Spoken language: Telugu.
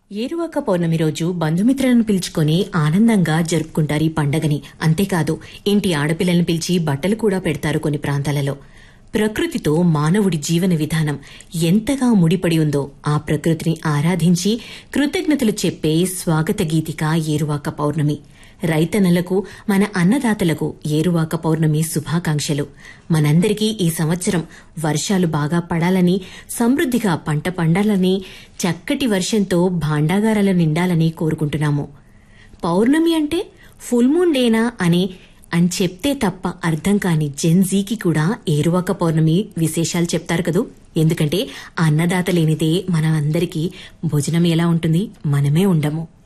ఏరువాక పౌర్ణమి రోజు బంధుమిత్రులను పిలుచుకొని ఆనందంగా జరుపుకుంటారు ఈ పండగని అంతేకాదు ఇంటి ఆడపిల్లలను పిలిచి బట్టలు కూడా పెడతారు కొన్ని ప్రాంతాలలో ప్రకృతితో మానవుడి జీవన విధానం ఎంతగా ముడిపడి ఉందో ఆ ప్రకృతిని ఆరాధించి కృతజ్ఞతలు చెప్పే స్వాగత గీతిక ఏరువాక పౌర్ణమి రైతన్నలకు మన అన్నదాతలకు ఏరువాక పౌర్ణమి శుభాకాంక్షలు మనందరికీ ఈ సంవత్సరం వర్షాలు బాగా పడాలని సమృద్దిగా పంట పండాలని చక్కటి వర్షంతో భాండాగారాలు నిండాలని కోరుకుంటున్నాము పౌర్ణమి అంటే ఫుల్ మూన్ డేనా అని అని చెప్తే తప్ప అర్థం కాని జెన్జీకి కూడా ఏరువాక పౌర్ణమి విశేషాలు చెప్తారు కదూ ఎందుకంటే ఆ అన్నదాత లేనిదే మన అందరికీ భోజనం ఎలా ఉంటుంది మనమే ఉండము